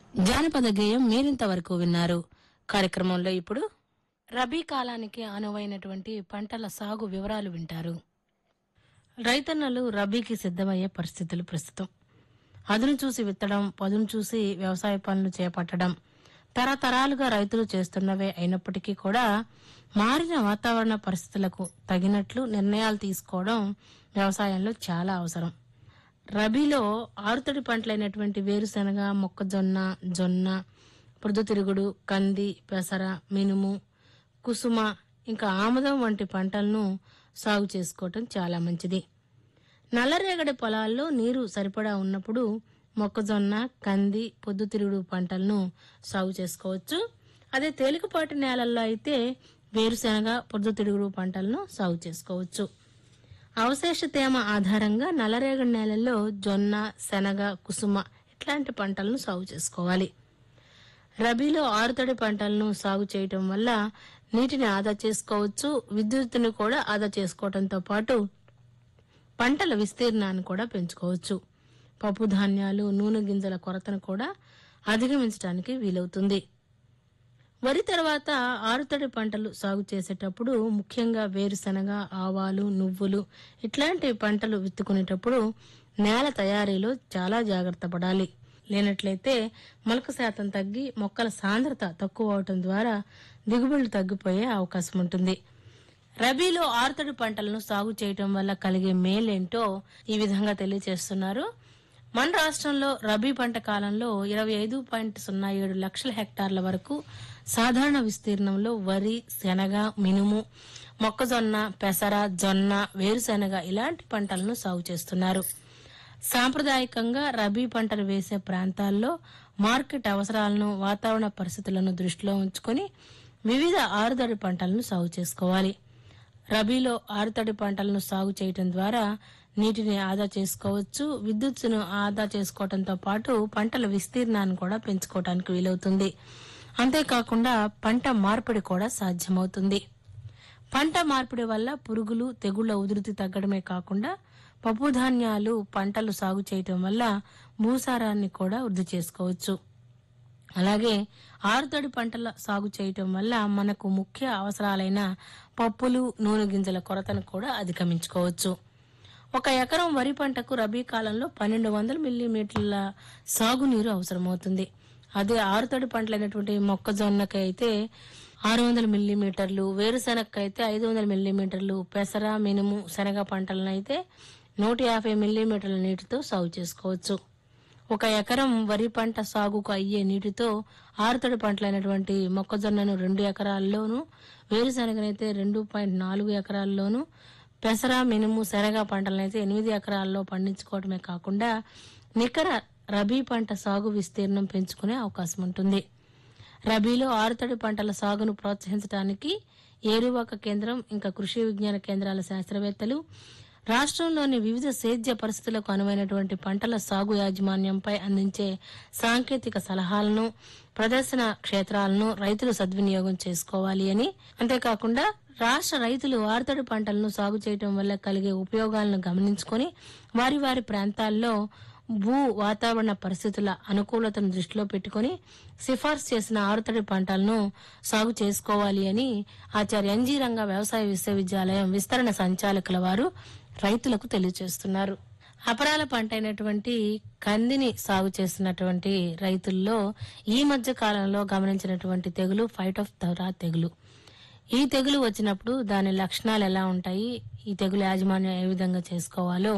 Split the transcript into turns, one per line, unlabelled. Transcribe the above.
జానపద గేయం మీరింతవరకు విన్నారు కార్యక్రమంలో ఇప్పుడు రబీ కాలానికి అనువైనటువంటి పంటల సాగు వివరాలు వింటారు రైతన్నలు రబీకి సిద్ధమయ్యే పరిస్థితులు ప్రస్తుతం అదును చూసి విత్తడం పదును చూసి వ్యవసాయ పనులు చేపట్టడం తరతరాలుగా రైతులు చేస్తున్నవే అయినప్పటికీ కూడా మారిన వాతావరణ పరిస్థితులకు తగినట్లు నిర్ణయాలు తీసుకోవడం వ్యవసాయంలో చాలా అవసరం రబీలో ఆరుతడి పంటలైనటువంటి వేరుశనగ మొక్కజొన్న జొన్న పొద్దుతిరుగుడు కంది పెసర మినుము కుసుమ ఇంకా ఆముదం వంటి పంటలను సాగు చేసుకోవటం చాలా మంచిది నల్లరేగడి పొలాల్లో నీరు సరిపడా ఉన్నప్పుడు మొక్కజొన్న కంది పొద్దుతిరుగుడు పంటలను సాగు చేసుకోవచ్చు అదే తేలికపాటి నేలల్లో అయితే వేరుశనగ పొద్దుతిరుగుడు పంటలను సాగు చేసుకోవచ్చు అవశేష తేమ ఆధారంగా నల్లరేగడి నేలల్లో జొన్న శనగ కుసుమ ఇట్లాంటి పంటలను సాగు చేసుకోవాలి రబీలో ఆరుతడి పంటలను సాగు చేయటం వల్ల నీటిని ఆదా చేసుకోవచ్చు విద్యుత్తుని కూడా ఆదా చేసుకోవడంతో పాటు పంటల విస్తీర్ణాన్ని కూడా పెంచుకోవచ్చు పప్పు ధాన్యాలు నూనె గింజల కొరతను కూడా అధిగమించడానికి వీలవుతుంది వరి తర్వాత ఆరుతడి పంటలు సాగు చేసేటప్పుడు ముఖ్యంగా వేరుశనగ ఆవాలు నువ్వులు ఇట్లాంటి పంటలు విత్తుకునేటప్పుడు నేల తయారీలో చాలా జాగ్రత్త పడాలి లేనట్లయితే మొలక శాతం తగ్గి మొక్కల సాంద్రత తక్కువ అవటం ద్వారా దిగుబడులు తగ్గిపోయే అవకాశం ఉంటుంది రబీలో ఆరుతడి పంటలను సాగు చేయటం వల్ల కలిగే మేలేంటో ఈ విధంగా తెలియజేస్తున్నారు మన రాష్ట్రంలో రబీ పంట కాలంలో ఇరవై ఐదు పాయింట్ సున్నా ఏడు లక్షల హెక్టార్ల వరకు సాధారణ విస్తీర్ణంలో వరి శనగ మినుము మొక్కజొన్న పెసర జొన్న వేరుశెనగ ఇలాంటి పంటలను సాగు చేస్తున్నారు సాంప్రదాయకంగా రబీ పంటలు వేసే ప్రాంతాల్లో మార్కెట్ అవసరాలను వాతావరణ పరిస్థితులను దృష్టిలో ఉంచుకొని వివిధ ఆరుతడి పంటలను సాగు చేసుకోవాలి రబీలో ఆరుతడి పంటలను సాగు చేయటం ద్వారా నీటిని ఆదా చేసుకోవచ్చు విద్యుత్తును ఆదా చేసుకోవడంతో పాటు పంటల విస్తీర్ణాన్ని కూడా పెంచుకోవడానికి వీలవుతుంది అంతేకాకుండా పంట మార్పిడి కూడా సాధ్యమవుతుంది పంట మార్పిడి వల్ల పురుగులు తెగుళ్ల ఉధృతి తగ్గడమే కాకుండా పప్పు ధాన్యాలు పంటలు సాగు చేయటం వల్ల భూసారాన్ని కూడా వృద్ధి చేసుకోవచ్చు అలాగే ఆరుతడి పంటల సాగు చేయటం వల్ల మనకు ముఖ్య అవసరాలైన పప్పులు నూనె గింజల కొరతను కూడా అధిగమించుకోవచ్చు ఒక ఎకరం వరి పంటకు రబీ కాలంలో పన్నెండు వందల మిల్లీమీటర్ల సాగునీరు అవసరమవుతుంది అదే ఆరుతడి పంటలైనటువంటి మొక్కజొన్నకి అయితే ఆరు వందల మిల్లీమీటర్లు వేరుశెనగకి అయితే ఐదు వందల మిల్లీమీటర్లు పెసర మినుము శనగ పంటలను అయితే నూట యాభై మిల్లీమీటర్ల నీటితో సాగు చేసుకోవచ్చు ఒక ఎకరం వరి పంట సాగుకు అయ్యే నీటితో ఆరుతడి పంటలైనటువంటి మొక్కజొన్నను రెండు ఎకరాల్లోనూ వేరుశనగనైతే రెండు పాయింట్ నాలుగు ఎకరాల్లోనూ పెసర మినుము శనగ పంటలనైతే ఎనిమిది ఎకరాల్లో పండించుకోవడమే కాకుండా నికర రబీ పంట సాగు విస్తీర్ణం పెంచుకునే అవకాశం ఉంటుంది రబీలో ఆరుతడి పంటల సాగును ప్రోత్సహించడానికి ఏరువాక కేంద్రం ఇంకా కృషి విజ్ఞాన కేంద్రాల శాస్త్రవేత్తలు రాష్ట్రంలోని వివిధ సేద్య పరిస్థితులకు అనువైనటువంటి పంటల సాగు యాజమాన్యంపై అందించే సాంకేతిక సలహాలను ప్రదర్శన క్షేత్రాలను రైతులు సద్వినియోగం చేసుకోవాలి అని అంతేకాకుండా రాష్ట్ర రైతులు ఆరుతడి పంటలను సాగు చేయటం వల్ల కలిగే ఉపయోగాలను గమనించుకొని వారి వారి ప్రాంతాల్లో భూ వాతావరణ పరిస్థితుల అనుకూలతను దృష్టిలో పెట్టుకుని సిఫార్సు చేసిన ఆరుతడి పంటలను సాగు చేసుకోవాలి అని ఆచార్య ఎన్జీ రంగ వ్యవసాయ విశ్వవిద్యాలయం విస్తరణ సంచాలకుల వారు రైతులకు తెలియజేస్తున్నారు అపరాల పంట అయినటువంటి కందిని సాగు చేస్తున్నటువంటి రైతుల్లో ఈ మధ్య కాలంలో గమనించినటువంటి తెగులు ఫైట్ ఆఫ్ థౌరా తెగులు ఈ తెగులు వచ్చినప్పుడు దాని లక్షణాలు ఎలా ఉంటాయి ఈ తెగులు యాజమాన్యం ఏ విధంగా చేసుకోవాలో